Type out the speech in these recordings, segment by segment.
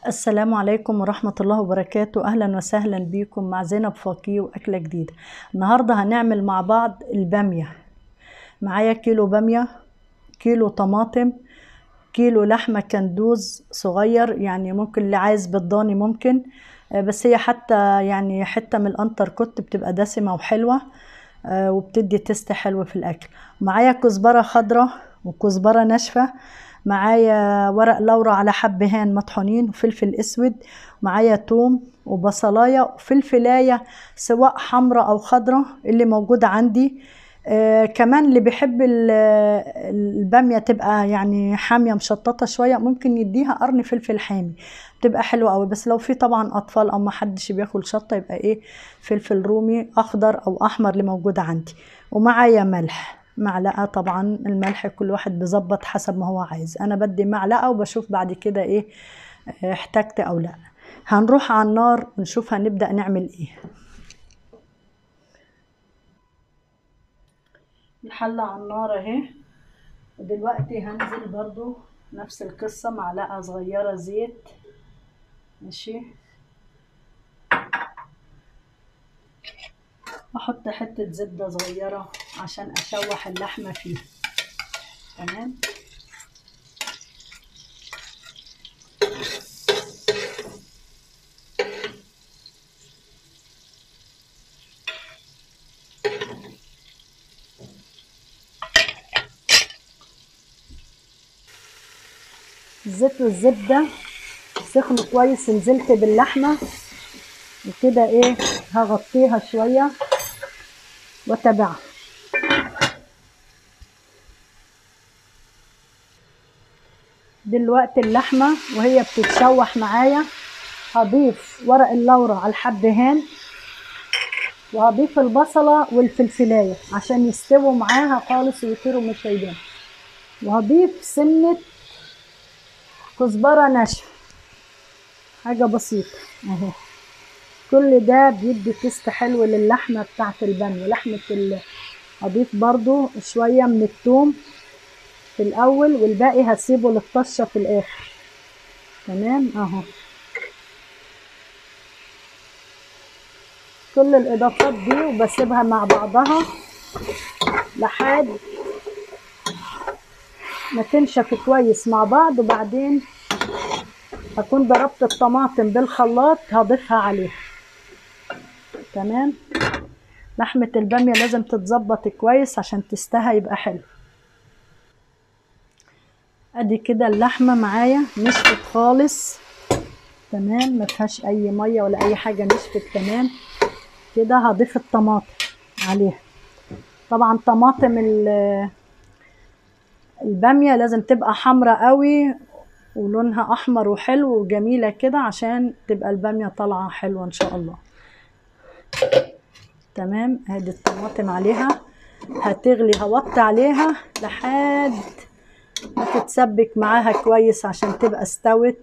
السلام عليكم ورحمة الله وبركاته أهلا وسهلا بيكم مع زينب فقيه وأكلة جديدة النهاردة هنعمل مع بعض البامية معايا كيلو بامية كيلو طماطم كيلو لحمة كندوز صغير يعني ممكن اللي عايز بالضاني ممكن آه، بس هي حتى يعني حتة من الأنتر كوت بتبقى دسمة وحلوة آه، وبتدي تست حلو في الأكل معايا كزبرة خضراء وكزبرة ناشفة معايا ورق لورا على حبهان مطحونين وفلفل اسود معايا توم وبصلايه وفلفلايه سواء حمراء او خضراء اللي موجوده عندي آه كمان اللي بيحب ال- الباميه تبقى يعني حاميه مشططه شويه ممكن يديها قرن فلفل حامي بتبقى حلوه قوي بس لو في طبعا اطفال او ما حدش بياكل شطه يبقى ايه فلفل رومي اخضر او احمر اللي موجود عندي ومعايا ملح معلقه طبعا الملح كل واحد بيظبط حسب ما هو عايز انا بدي معلقه وبشوف بعد كده ايه آه، احتجت او لا هنروح على النار ونشوف هنبدا نعمل ايه الحله على النار اهي ودلوقتي هنزل برضو نفس القصه معلقه صغيره زيت ماشي احط حته زبده صغيره عشان اشوح اللحمه فيها تمام الزيت والزبده سخنوا كويس نزلت باللحمه وكده ايه هغطيها شويه واتابعها دلوقتي اللحمه وهي بتتشوح معايا هضيف ورق اللورة على الحبهان وهضيف البصلة والفلفلاية عشان يستووا معاها خالص ويطيروا من الشيدان وهضيف سنة كزبرة ناشفة حاجة بسيطة اهي كل ده بيدي تيست حلو للحمة بتاعت البامية لحمة ال... هضيف برضو شوية من الثوم في الأول والباقي هسيبه للطشة في الآخر تمام اهو كل الإضافات دي وبسيبها مع بعضها لحد ما تنشف كويس مع بعض وبعدين هكون ضربت الطماطم بالخلاط هضيفها عليها تمام لحمة البامية لازم تتظبط كويس عشان تستها يبقى حلو ادي كده اللحمة معايا نشفت خالص تمام ما فيهاش اي مية ولا اي حاجة نشفت تمام كده هضيف الطماطم عليها طبعا طماطم ال- البامية لازم تبقى حمرا قوي ولونها احمر وحلو وجميلة كده عشان تبقى البامية طالعة حلوة ان شاء الله تمام ادي الطماطم عليها هتغلي هوطي عليها لحد ما تتسبك معاها كويس عشان تبقى استوت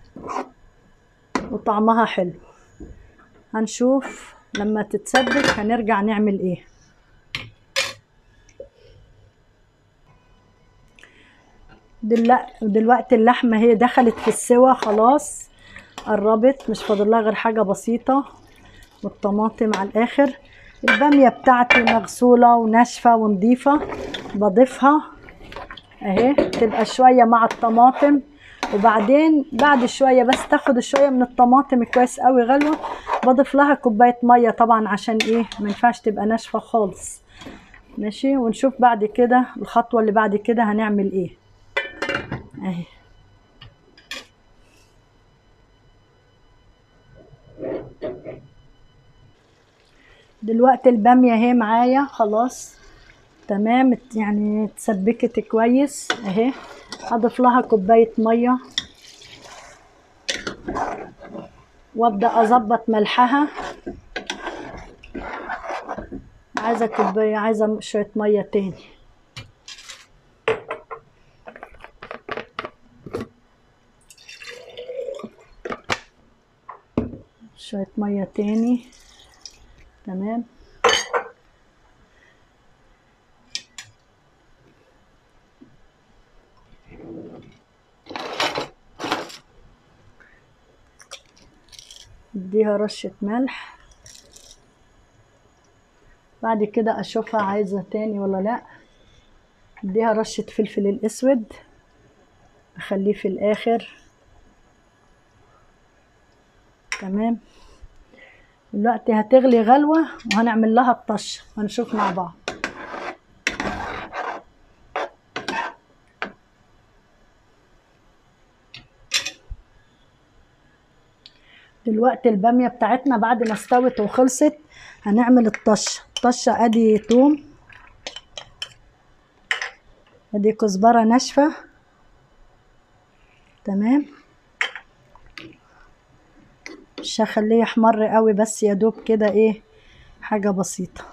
وطعمها حلو هنشوف لما تتسبك هنرجع نعمل ايه دل- دلوقتي اللحمة هي دخلت في السوا خلاص قربت مش فاضل لها غير حاجة بسيطة والطماطم على الآخر البامية بتاعتي مغسولة وناشفة ونضيفة بضيفها اهي تبقى شوية مع الطماطم وبعدين بعد شوية بس تاخد شوية من الطماطم كويس قوي غلوة بضيف لها كوباية مية طبعا عشان ايه ما ينفعش تبقى ناشفة خالص ماشي ونشوف بعد كده الخطوة اللي بعد كده هنعمل ايه اهي دلوقتي البامية اهي معايا خلاص تمام ات- يعني اتسبكت كويس اهي هضيف لها كوباية مية وابدأ اظبط ملحها عايزة كوباية عايزة شوية مية تاني شوية مية تاني تمام اديها رشة ملح بعد كده اشوفها عايزة تاني ولا لا اديها رشة فلفل الاسود اخليه في الاخر تمام دلوقتي هتغلي غلوة وهنعمل لها الطشة هنشوف مع بعض دلوقتي البامية بتاعتنا بعد ما استوت وخلصت هنعمل الطشة الطشة ادي توم ادي كزبرة ناشفة تمام مش هخليه يحمر قوي بس يا دوب كده ايه حاجة بسيطة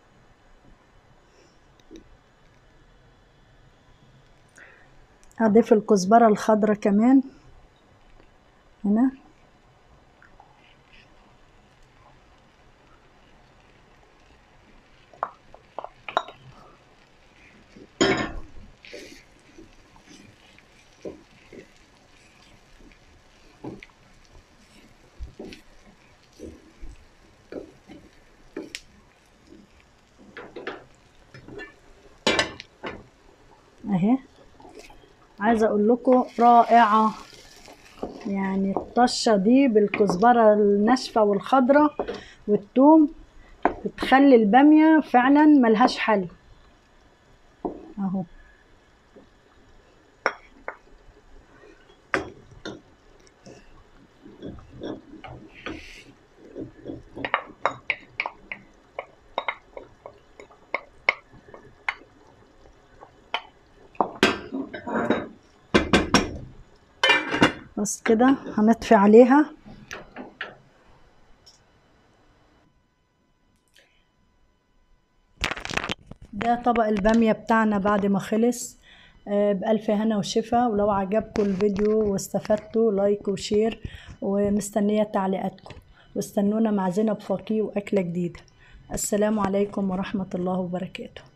هضيف الكزبرة الخضرة كمان هنا اهي عايزه اقول لكم رائعه يعني الطشه دي بالكزبره الناشفه والخضره والثوم بتخلي الباميه فعلا ملهاش حل اهو بس كده هنطفي عليها ده طبق البامية بتاعنا بعد ما خلص آه، بألف هنا وشفا ولو عجبكم الفيديو واستفدتوا لايك وشير ومستنية تعليقاتكم واستنونا مع زينب فقيه وأكلة جديدة السلام عليكم ورحمة الله وبركاته